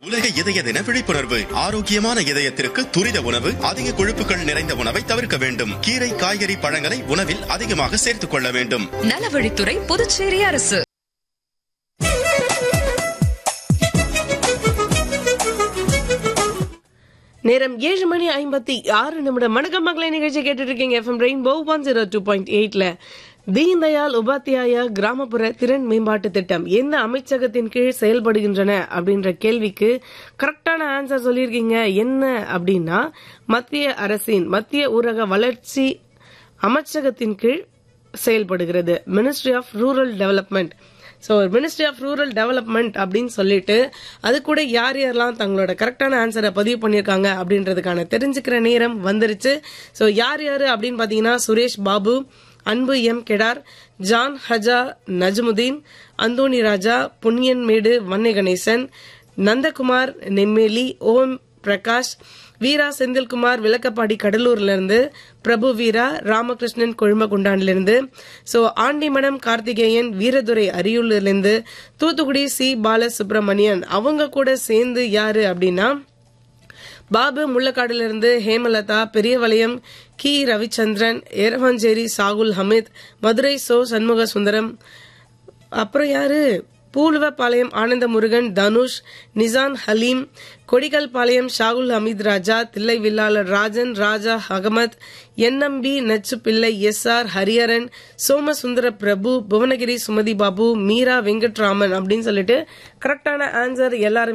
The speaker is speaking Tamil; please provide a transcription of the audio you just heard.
உலக இதய தின விழிப்புணர்வு ஆரோக்கியமான இதயத்திற்கு துரித உணவு அதிக கொழுப்புகள் நிறைந்த உணவை தவிர்க்க வேண்டும் கீரை காய்கறி பழங்களை உணவில் அதிகமாக சேர்த்துக் கொள்ள வேண்டும் நலவழித்துறை புதுச்சேரி அரசு நேரம் ஏழு மணி ஐம்பத்தி ஆறு நிமிடம் வணக்கம் மக்களை நிகழ்ச்சி கேட்டுட்டு இருக்கீங்க FM rainbow one zero two point எயிட்ல தீன் தயாள் உபாத்தியாயா கிராமப்புற திறன் மேம்பாட்டு திட்டம் எந்த அமைச்சகத்தின் கீழ் செயல்படுகின்றன அப்படின்ற கேள்விக்கு கரெக்டான ஆன்சர் சொல்லியிருக்கீங்க என்ன அப்படின்னா மத்திய அரசின் மத்திய ஊரக வளர்ச்சி அமைச்சகத்தின் கீழ் செயல்படுகிறது ministry of rural development so ministry of rural development அப்படின்னு சொல்லிட்டு அது கூட யார் யாரெல்லாம் தங்களோட கரெக்டான ஆன்சரை பதிவு பண்ணியிருக்காங்க அப்படின்றதுக்கான தெரிஞ்சுக்கிற நேரம் வந்துருச்சு ஸோ யார் யார் அப்படின்னு பார்த்தீங்கன்னா சுரேஷ் பாபு அன்பு எம் கெடார் ஜான் ஹஜா நஜ்முதீன் அந்தோணி ராஜா புண்ணியன்மேடு வன்னை கணேசன் நந்தகுமார் நெம்மேலி ஓம் பிரகாஷ் வீரா செந்தில்குமார் விளக்கப்பாடி கடலூர்ல இருந்து பிரபு வீரா ராமகிருஷ்ணன் கொழும்பகுண்டான்ல இருந்து சோ ஆண்டிமடம் கார்த்திகேயன் வீரதுரை அரியூர்ல இருந்து தூத்துக்குடி சி பாலசுப்ரமணியன் அவங்க கூட சேர்ந்து யாரு அப்படின்னா பாபு முள்ளக்காடுல இருந்து ஹேமலதா பெரியவளையம் கி ரவிச்சந்திரன் ஏரவாஞ்சேரி சாகுல் ஹமீத் மதுரை சோ சண்முக சுந்தரம் அப்புறம் யாரு Pooluvapalayam Ananda Murugan Dhanush Nisan Haleem Kodikalpalayam Shahul Hameed Raja Thillai Villalar Rajan Raja Ahamed NMP Nachu Pillai S R Hariharan Somasundara Prabhu Bhuvanagiri Sumathi Babu Meera Venkatraman அப்படின்னு சொல்லிட்டு கரெக்டான ஆன்சர் எல்லாருமே